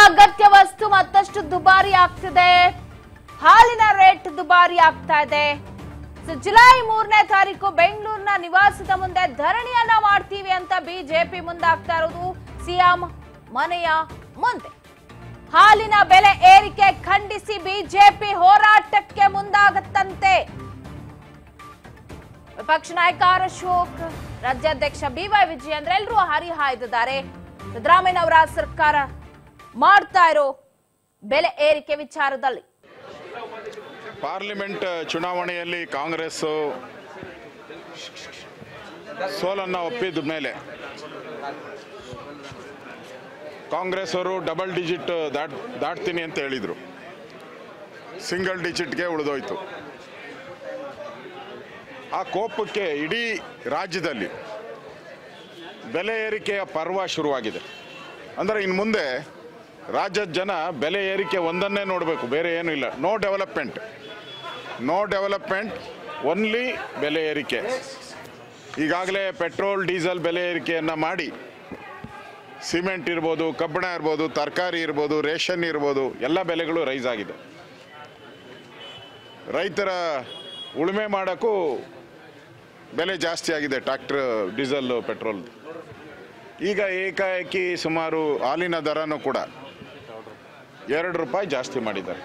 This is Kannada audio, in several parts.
ಅಗತ್ಯ ವಸ್ತು ಮತ್ತಷ್ಟು ದುಬಾರಿ ಆಗ್ತಿದೆ ಹಾಲಿನ ರೇಟ್ ದುಬಾರಿ ಆಗ್ತಾ ಇದೆ ಸೊ ಜುಲೈ ಮೂರನೇ ತಾರೀಕು ಬೆಂಗಳೂರಿನ ನಿವಾಸದ ಮುಂದೆ ಧರಣಿಯನ್ನ ಮಾಡ್ತೀವಿ ಅಂತ ಬಿಜೆಪಿ ಮುಂದಾಗ್ತಾ ಇರೋದು ಸಿಎಂ ಮನೆಯ ಮುಂದೆ ಹಾಲಿನ ಬೆಲೆ ಏರಿಕೆ ಖಂಡಿಸಿ ಬಿಜೆಪಿ ಹೋರಾಟಕ್ಕೆ ಮುಂದಾಗತ್ತಂತೆ ವಿಪಕ್ಷ ನಾಯಕ ಆರ್ ಅಶೋಕ್ ರಾಜ್ಯಾಧ್ಯಕ್ಷ ಬಿವೈ ವಿಜಯೇಂದ್ರ ಎಲ್ಲರೂ ಹರಿಹಾಯ್ದಿದ್ದಾರೆ ಸಿದ್ದರಾಮಯ್ಯ ಅವರ ಸರ್ಕಾರ ಮಾಡ್ತಾ ಇರೋ ಬೆಲೆ ಏರಿಕೆ ವಿಚಾರದಲ್ಲಿ ಪಾರ್ಲಿಮೆಂಟ್ ಚುನಾವಣೆಯಲ್ಲಿ ಕಾಂಗ್ರೆಸ್ ಸೋಲನ್ನು ಒಪ್ಪಿದ ಮೇಲೆ ಕಾಂಗ್ರೆಸ್ ಅವರು ಡಬಲ್ ಡಿಜಿಟ್ ದಾಟ್ ದಾಟ್ತೀನಿ ಅಂತ ಹೇಳಿದರು ಸಿಂಗಲ್ ಡಿಜಿಟ್ಗೆ ಉಳಿದೋಯ್ತು ಆ ಕೋಪಕ್ಕೆ ಇಡೀ ರಾಜ್ಯದಲ್ಲಿ ಬೆಲೆ ಏರಿಕೆಯ ಪರ್ವ ಶುರುವಾಗಿದೆ ಅಂದರೆ ಇನ್ನು ಮುಂದೆ ರಾಜ್ಯದ ಜನ ಬೆಲೆ ಏರಿಕೆ ಒಂದನ್ನೇ ನೋಡಬೇಕು ಬೇರೆ ಏನೂ ಇಲ್ಲ no development no development only ಬೆಲೆ ಏರಿಕೆ ಈಗಾಗಲೇ ಪೆಟ್ರೋಲ್ ಡೀಸೆಲ್ ಬೆಲೆ ಏರಿಕೆಯನ್ನು ಮಾಡಿ ಸಿಮೆಂಟ್ ಇರ್ಬೋದು ಕಬ್ಬಣ ಇರ್ಬೋದು ತರಕಾರಿ ಇರ್ಬೋದು ರೇಷನ್ ಇರ್ಬೋದು ಎಲ್ಲ ಬೆಲೆಗಳು ರೈಸ್ ಆಗಿದೆ ರೈತರ ಉಳುಮೆ ಮಾಡೋಕ್ಕೂ ಬೆಲೆ ಜಾಸ್ತಿ ಆಗಿದೆ ಟ್ರ್ಯಾಕ್ಟರ್ ಡೀಸೆಲ್ ಪೆಟ್ರೋಲ್ ಈಗ ಏಕಾಏಕಿ ಸುಮಾರು ಹಾಲಿನ ದರನೂ ಕೂಡ ಎರಡು ರೂಪಾಯಿ ಜಾಸ್ತಿ ಮಾಡಿದ್ದಾರೆ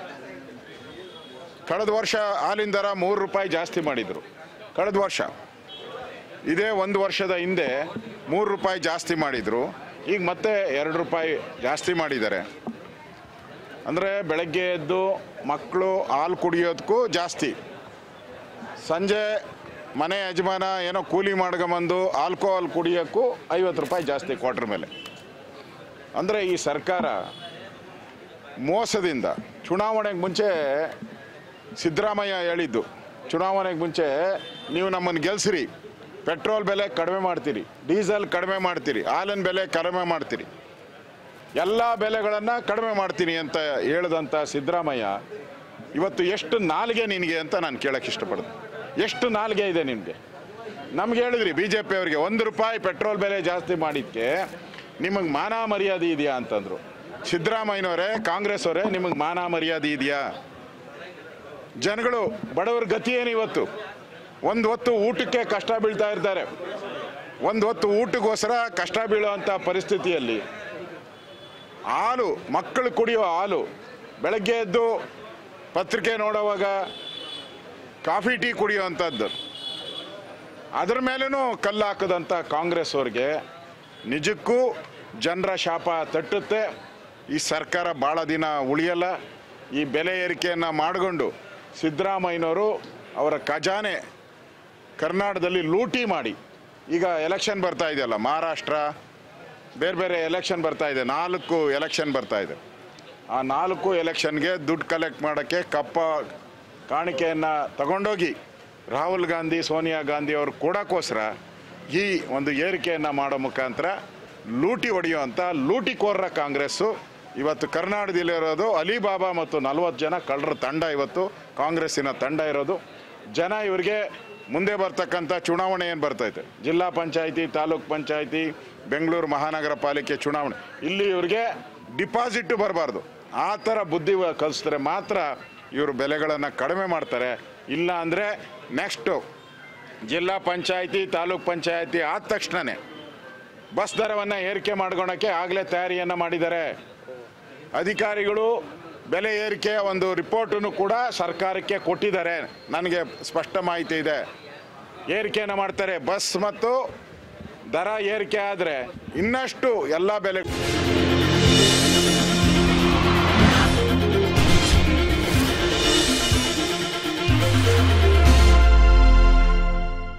ಕಳೆದ ವರ್ಷ ಹಾಲಿನ ದರ ಮೂರು ರೂಪಾಯಿ ಜಾಸ್ತಿ ಮಾಡಿದರು ಕಳೆದ ವರ್ಷ ಇದೇ ಒಂದು ವರ್ಷದ ಹಿಂದೆ ಮೂರು ರೂಪಾಯಿ ಜಾಸ್ತಿ ಮಾಡಿದರು ಈಗ ಮತ್ತೆ ಎರಡು ರೂಪಾಯಿ ಜಾಸ್ತಿ ಮಾಡಿದ್ದಾರೆ ಅಂದರೆ ಬೆಳಗ್ಗೆ ಎದ್ದು ಮಕ್ಕಳು ಹಾಲು ಕುಡಿಯೋದಕ್ಕೂ ಜಾಸ್ತಿ ಸಂಜೆ ಮನೆ ಯಜಮಾನ ಏನೋ ಕೂಲಿ ಮಾಡ್ಕೊಂಬಂದು ಆಲ್ಕೋಹಾಲ್ ಕುಡಿಯೋಕ್ಕೂ ಐವತ್ತು ರೂಪಾಯಿ ಜಾಸ್ತಿ ಕ್ವಾರ್ಟರ್ ಮೇಲೆ ಅಂದರೆ ಈ ಸರ್ಕಾರ ಮೋಸದಿಂದ ಚುನಾವಣೆಗೆ ಮುಂಚೆ ಸಿದ್ದರಾಮಯ್ಯ ಹೇಳಿದ್ದು ಚುನಾವಣೆಗೆ ಮುಂಚೆ ನೀವು ನಮ್ಮನ್ನು ಗೆಲ್ಸಿರಿ ಪೆಟ್ರೋಲ್ ಬೆಲೆ ಕಡಿಮೆ ಮಾಡ್ತೀರಿ ಡೀಸೆಲ್ ಕಡಿಮೆ ಮಾಡ್ತೀರಿ ಹಾಲಿನ ಬೆಲೆ ಕಡಿಮೆ ಮಾಡ್ತೀರಿ ಎಲ್ಲ ಬೆಲೆಗಳನ್ನು ಕಡಿಮೆ ಮಾಡ್ತೀನಿ ಅಂತ ಹೇಳಿದಂಥ ಸಿದ್ದರಾಮಯ್ಯ ಇವತ್ತು ಎಷ್ಟು ನಾಲಿಗೆ ನಿನಗೆ ಅಂತ ನಾನು ಕೇಳಕ್ಕೆ ಇಷ್ಟಪಡ್ತೀನಿ ಎಷ್ಟು ನಾಲಿಗೆ ಇದೆ ನಿನಗೆ ನಮ್ಗೆ ಹೇಳಿದ್ರಿ ಬಿ ಜೆ ಪಿಯವರಿಗೆ ಒಂದು ರೂಪಾಯಿ ಪೆಟ್ರೋಲ್ ಬೆಲೆ ಜಾಸ್ತಿ ಮಾಡಿದ್ದಕ್ಕೆ ನಿಮಗೆ ಮಾನ ಮರ್ಯಾದೆ ಇದೆಯಾ ಅಂತಂದರು ಸಿದ್ದರಾಮಯ್ಯನವರೇ ಕಾಂಗ್ರೆಸ್ ಅವರೇ ನಿಮಗೆ ಮಾನ ಮರ್ಯಾದೆ ಇದೆಯಾ ಜನಗಳು ಬಡವರ ಗತಿ ಏನು ಇವತ್ತು ಒಂದು ಹೊತ್ತು ಊಟಕ್ಕೆ ಕಷ್ಟ ಬೀಳ್ತಾ ಇರ್ತಾರೆ ಒಂದು ಹೊತ್ತು ಊಟಕ್ಕೋಸ್ಕರ ಕಷ್ಟ ಬೀಳುವಂಥ ಪರಿಸ್ಥಿತಿಯಲ್ಲಿ ಹಾಲು ಮಕ್ಕಳು ಕುಡಿಯೋ ಹಾಲು ಬೆಳಗ್ಗೆ ಎದ್ದು ಪತ್ರಿಕೆ ನೋಡುವಾಗ ಕಾಫಿ ಟೀ ಕುಡಿಯುವಂಥದ್ದು ಅದರ ಮೇಲೂ ಕಲ್ಲು ಹಾಕದಂಥ ಕಾಂಗ್ರೆಸ್ ಅವ್ರಿಗೆ ನಿಜಕ್ಕೂ ಜನರ ಶಾಪ ತಟ್ಟುತ್ತೆ ಈ ಸರ್ಕಾರ ಭಾಳ ದಿನ ಉಳಿಯಲ್ಲ ಈ ಬೆಲೆ ಏರಿಕೆಯನ್ನು ಮಾಡಿಕೊಂಡು ಸಿದ್ದರಾಮಯ್ಯನವರು ಅವರ ಖಜಾನೆ ಕರ್ನಾಟಕದಲ್ಲಿ ಲೂಟಿ ಮಾಡಿ ಈಗ ಎಲೆಕ್ಷನ್ ಬರ್ತಾ ಇದೆಯಲ್ಲ ಮಹಾರಾಷ್ಟ್ರ ಬೇರೆ ಬೇರೆ ಎಲೆಕ್ಷನ್ ಬರ್ತಾ ಇದೆ ನಾಲ್ಕು ಎಲೆಕ್ಷನ್ ಬರ್ತಾ ಇದೆ ಆ ನಾಲ್ಕು ಎಲೆಕ್ಷನ್ಗೆ ದುಡ್ಡು ಕಲೆಕ್ಟ್ ಮಾಡೋಕ್ಕೆ ಕಪ್ಪ ಕಾಣಿಕೆಯನ್ನು ತಗೊಂಡೋಗಿ ರಾಹುಲ್ ಗಾಂಧಿ ಸೋನಿಯಾ ಗಾಂಧಿ ಅವರು ಕೊಡೋಕ್ಕೋಸ್ಕರ ಈ ಒಂದು ಏರಿಕೆಯನ್ನು ಮಾಡೋ ಮುಖಾಂತರ ಲೂಟಿ ಹೊಡೆಯುವಂಥ ಲೂಟಿಕೋರರ ಕಾಂಗ್ರೆಸ್ಸು ಇವತ್ತು ಕರ್ನಾಟಕದಲ್ಲಿರೋದು ಅಲಿಬಾಬಾ ಮತ್ತು ನಲವತ್ತು ಜನ ಕಳ್ಳರ ತಂಡ ಇವತ್ತು ಕಾಂಗ್ರೆಸ್ಸಿನ ತಂಡ ಇರೋದು ಜನ ಇವರಿಗೆ ಮುಂದೆ ಬರ್ತಕ್ಕಂಥ ಚುನಾವಣೆ ಏನು ಬರ್ತೈತೆ ಜಿಲ್ಲಾ ಪಂಚಾಯಿತಿ ತಾಲೂಕ್ ಪಂಚಾಯಿತಿ ಬೆಂಗಳೂರು ಮಹಾನಗರ ಪಾಲಿಕೆ ಚುನಾವಣೆ ಇಲ್ಲಿ ಇವ್ರಿಗೆ ಡಿಪಾಸಿಟ್ ಬರಬಾರ್ದು ಆ ಥರ ಬುದ್ಧಿ ಕಲಿಸಿದ್ರೆ ಮಾತ್ರ ಇವರು ಬೆಲೆಗಳನ್ನು ಕಡಿಮೆ ಮಾಡ್ತಾರೆ ಇಲ್ಲ ಅಂದರೆ ನೆಕ್ಸ್ಟು ಜಿಲ್ಲಾ ಪಂಚಾಯಿತಿ ತಾಲೂಕ್ ಪಂಚಾಯಿತಿ ಆದ ತಕ್ಷಣವೇ ಬಸ್ ದರವನ್ನು ಏರಿಕೆ ಮಾಡ್ಕೊಳಕ್ಕೆ ಆಗಲೇ ತಯಾರಿಯನ್ನು ಮಾಡಿದ್ದಾರೆ ಅಧಿಕಾರಿಗಳು ಬೆಲೆ ಏರಿಕೆಯ ಒಂದು ರಿಪೋರ್ಟನ್ನು ಕೂಡ ಸರ್ಕಾರಕ್ಕೆ ಕೊಟ್ಟಿದ್ದಾರೆ ನನಗೆ ಸ್ಪಷ್ಟ ಮಾಹಿತಿ ಇದೆ ಏರಿಕೆಯನ್ನು ಮಾಡ್ತಾರೆ ಬಸ್ ಮತ್ತು ದರ ಏರಿಕೆ ಆದರೆ ಇನ್ನಷ್ಟು ಎಲ್ಲ ಬೆಲೆ